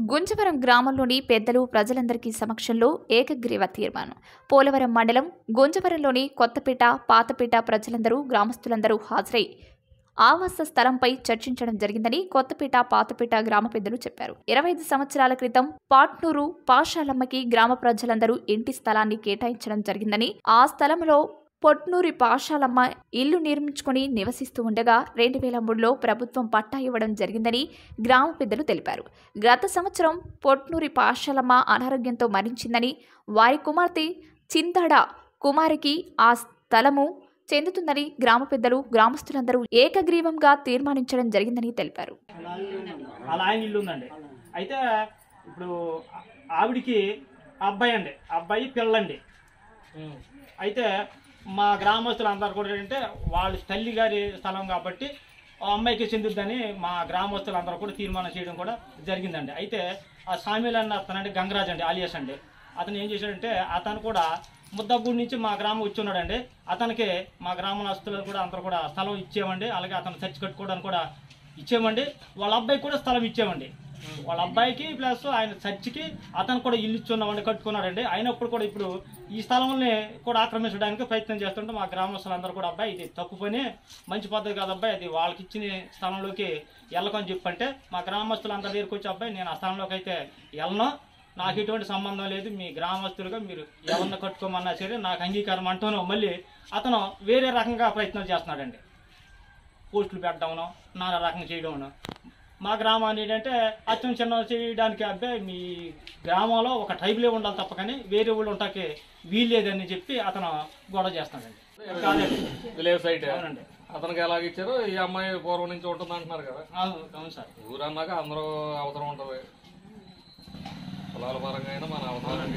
గుంజవరం గ్రామంలోని పెద్దలు ప్రజలందరికీ సమక్షంలో ఏకగ్రీవ తీర్మానం పోలవరం మండలం గుంజవరంలోని కొత్తపేట పాతపేట ప్రజలందరూ గ్రామస్తులందరూ హాజరై ఆవాస స్థలంపై చర్చించడం జరిగిందని కొత్తపేట పాతపేట గ్రామ పెద్దలు చెప్పారు ఇరవై ఐదు సంవత్సరాల క్రితం పాట్నూరు పాషాలమ్మకి గ్రామ ప్రజలందరూ ఇంటి స్థలాన్ని కేటాయించడం జరిగిందని ఆ స్థలంలో పొట్నూరి పాషాలమ్మ ఇల్లు నిర్మించుకొని నివసిస్తూ ఉండగా రెండు వేల మూడులో ప్రభుత్వం పట్టా ఇవ్వడం జరిగిందని గ్రామ పెద్దలు తెలిపారు గత సంవత్సరం పొట్నూరి పాషాలమ్మ అనారోగ్యంతో మరణించిందని వారి కుమార్తె చింతాడ కుమారికి ఆ స్థలము చెందుతుందని గ్రామ పెద్దలు గ్రామస్తులందరూ ఏకగ్రీవంగా తీర్మానించడం జరిగిందని తెలిపారు అలా ఆయన ఇల్లు ఉందండి అయితే ఇప్పుడు ఆ- ఆవిడికి అబ్బాయి అండి అబ్బాయి పిల్లండి అయితే మా గ్రామస్తులు అందరు కూడా ఏంటంటే వాళ్ళ తల్లి గారి స్థలం కాబట్టి ఆ అమ్మాయికి చెందుద్దని మా గ్రామస్తులు అందరూ కూడా తీర్మానం చేయడం కూడా జరిగిందండి అయితే ఆ సామీల్ అన్న అతనండి గంగరాజ్ అండి ఆలియాస్ అండి అతను ఏం చేశాడంటే అతను కూడా ముద్దగూడి నుంచి మా గ్రామం వచ్చి ఉన్నాడండి అతనికి మా గ్రామస్తులు కూడా అందరూ కూడా స్థలం ఇచ్చేమండి అలాగే అతను చర్చి కట్టుకోవడానికి కూడా ఇచ్చేమండి వాళ్ళ అబ్బాయికి కూడా స్థలం ఇచ్చామండి వాళ్ళ అబ్బాయికి ప్లస్ ఆయన చర్చికి అతను కూడా ఇల్లు ఇచ్చున్నామండి కట్టుకున్నాడండి అయినప్పుడు కూడా ఇప్పుడు ఈ స్థలంని కూడా ఆక్రమించడానికి ప్రయత్నం చేస్తుంటే మా గ్రామస్తులందరూ కూడా అబ్బాయి ఇది తప్పు పని మంచి పద్ధతి కాదు అబ్బాయి అది వాళ్ళకి ఇచ్చిన స్థలంలోకి వెళ్ళకని చెప్పంటే మా గ్రామస్తులందరి దగ్గరికి వచ్చి అబ్బాయి నేను ఆ స్థలంలోకి అయితే వెళ్ళను నాకు ఎటువంటి సంబంధం లేదు మీ గ్రామస్తులుగా మీరు ఎవరిని కట్టుకోమన్నా సరే నాకు అంగీకారం అంటూనో మళ్ళీ అతను వేరే రకంగా ప్రయత్నం చేస్తున్నాడండి పోస్టులు పెట్టడమును నానా రకంగా చేయడమును మా గ్రామాన్ని ఏంటంటే అత్యం చిన్న చేయడానికి అబ్బాయి మీ గ్రామంలో ఒక ట్రైబులే ఉండాలి తప్ప కానీ వేరే ఊళ్ళు ఉంటాకి వీల్లేదని చెప్పి అతను గొడవ చేస్తున్నాడండి కాదండి విలేజ్ సైట్ అవునండి అతనికి ఎలాగ ఇచ్చారో ఈ అమ్మాయి పూర్వం నుంచి ఉంటుంది అంటున్నారు కదా అవును అవును సార్ ఊరన్నాక అందరూ అవసరం ఉంటుంది పొలాల పరంగా అయినా మన అవసరం